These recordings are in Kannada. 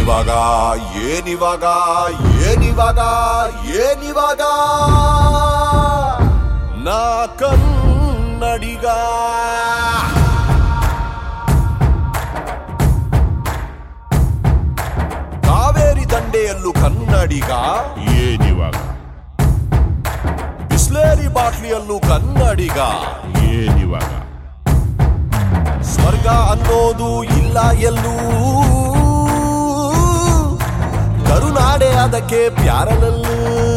ಏನಿವಾಗ ಏನಿವಾಗ ಏನಿವಾಗ ಏನಿವಾಗ ನಾ ಕನ್ನಡಿಗ ಕಾವೇರಿ ದಂಡೆಯಲ್ಲೂ ಕನ್ನಡಿಗ ಏನಿವಾಗ ಬಿಸ್ಲೇರಿ ಬಾಟ್ಲಿಯಲ್ಲೂ ಕನ್ನಡಿಗ ಏನಿವಾಗ ಸ್ವರ್ಗ ಅನ್ನೋದು ಇಲ್ಲ ಎಲ್ಲೂ ಕರುನಾಡೆ ಅದಕ್ಕೆ ಪ್ಯಾರಲಲ್ಲೂ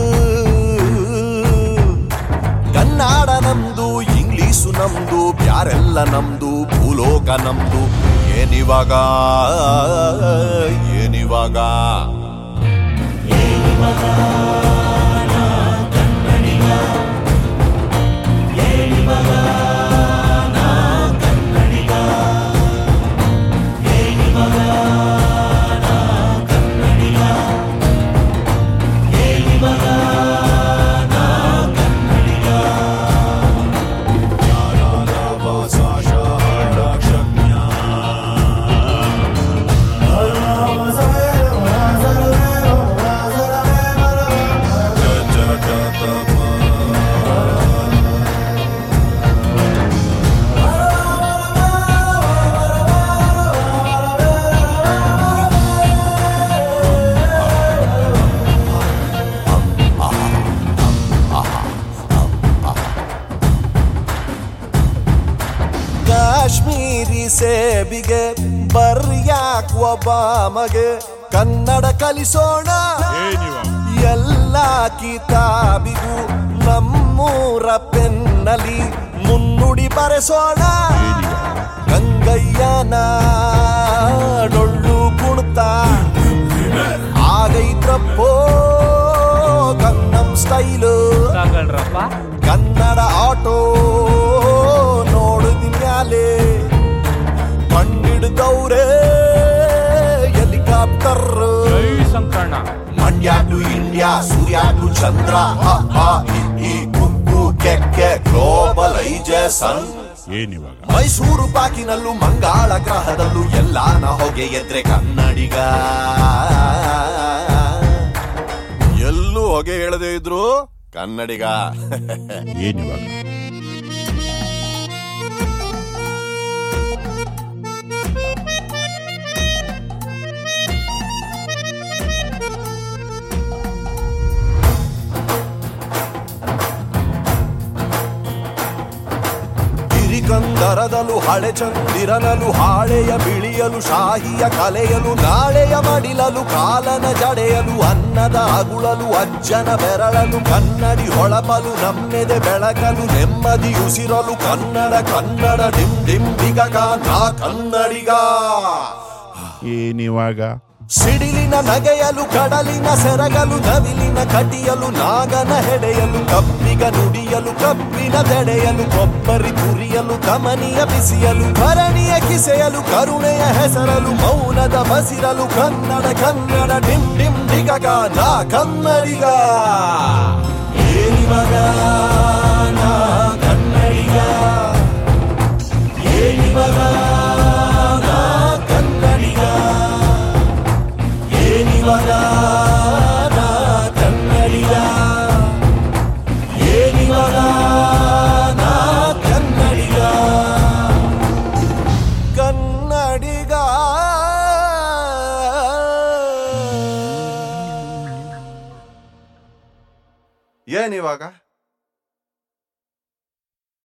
ಕನ್ನಡ ನಮ್ದು ಇಂಗ್ಲೀಷು ನಮ್ದು ಪ್ಯಾರೆಲ್ಲ ನಮ್ದು ಭೂಲೋಕ ನಮ್ದು ಏನಿವಾಗ ಏನಿವಾಗ ಕಾಶ್ಮೀರಿ ಸೇಬಿಗೆ ಬರ್ಯಾಕ್ ಒಬ್ಬಾಮಗೆ ಕನ್ನಡ ಕಲಿಸೋಣ ಏನಿವಾಗ ಎಲ್ಲ ಕಿತಾಬಿಗೂ ನಮ್ಮೂರ ಪೆನ್ನಲಿ ಮುನ್ನುಡಿ ಬರೆಸೋಣ ಗಂಗಯ್ಯನ ಡೊಳ್ಳು ಕುಣ್ತ ಆಗೈತ್ರಪ್ಪೋ ಗಂಗಂ ಸ್ಟೈಲು ತಗೊಳ್ರಪ್ಪ ಕನ್ನಡ ಆಟೋ ನೋಡುದಿನ್ಯಾಲೆ ಕಣ್ಣಿಡ್ದವ್ರೆ ಹೆಲಿಕಾಪ್ಟರ್ ಜೈ Sankanna Mandya to India Surya to Chandra ಹ, ಹ, ಇ, ಈ, ಕುಕ್ಕು ಕೆಕ್ಕೆ ಗ್ಲೋಬಲೈಜೇಷನ್ ಏನಿವಾಗ ಮೈಸೂರು ಪಾಕಿನಲ್ಲೂ ಮಂಗಾಳ ಗ್ರಹದಲ್ಲೂ ಎಲ್ಲಾನ ಹೊಗೆ ಎದ್ರೆ ಕನ್ನಡಿಗ ಎಲ್ಲೂ ಹೊಗೆ ಹೇಳದೇ ಇದ್ರು ಕನ್ನಡಿಗ ಏನಿವಾಗ ಹಿರಿಕಂದರದಲು ಹಳೆ ಚಂದಿರನಲು ಹಾಳೆಯ ಬಿಳಿಯಲು ಶಾಹಿಯ ಕಲೆಯಲು ನಾಳೆಯ ಮಡಿಲಲು ಕಾಲನ ಜಡೆಯಲು ಅನ್ನದ ಅಗುಳಲು ಅಜ್ಜನ ಬೆರಳಲು ಕನ್ನಡಿ ಹೊಳಪಲು ನಮ್ಮೆದೆ ಬೆಳಕಲು ನೆಮ್ಮದಿ ಉಸಿರಲು ಕನ್ನಡ ಕನ್ನಡ ಡಿಂ ಡಿಂ ಬಿಗಗ ನಾ ಕನ್ನಡಿಗ ಏನಿವಾಗ ಸಿಡಿಲಿನ ನಗೆಯಲು ಕಡಲಿನ ಸೆರಗಲು ನವಿಲಿನ ಕಟಿಯಲು ನಾಗನ ಹೆಡೆಯಲು ಕಪ್ಪಿಗ ನುಡಿಯಲು ಕಪ್ಪಿನ ತೆಡೆಯಲು ಕೊಬ್ಬರಿ ತುರಿಯಲು ಕಮನಿಯ ಬಿಸಿಯಲು ಭರಣಿಯ ಕಿಸೆಯಲು ಕರುಣೆಯ ಹೆಸರಲು ಮೌನದ ಬಸಿರಲು ಕನ್ನಡ ಕನ್ನಡ ಡಿಂ ಡಿಂ ಡಿಗಗ ನಾ ಕನ್ನಡಿಗ ಏನಿವಾಗ ನಾ ಕನ್ನಡಿಗ ಏನಿವಾಗ ನಾ ಕನ್ನಡಿಗ ಏನಿವಾಗ ನಾ ಕನ್ನಡಿಗ ಏನಿವಾಗ ನಾ ಕನ್ನಡಿಗ ಕನ್ನಡಿಗ ಏನಿವಾಗ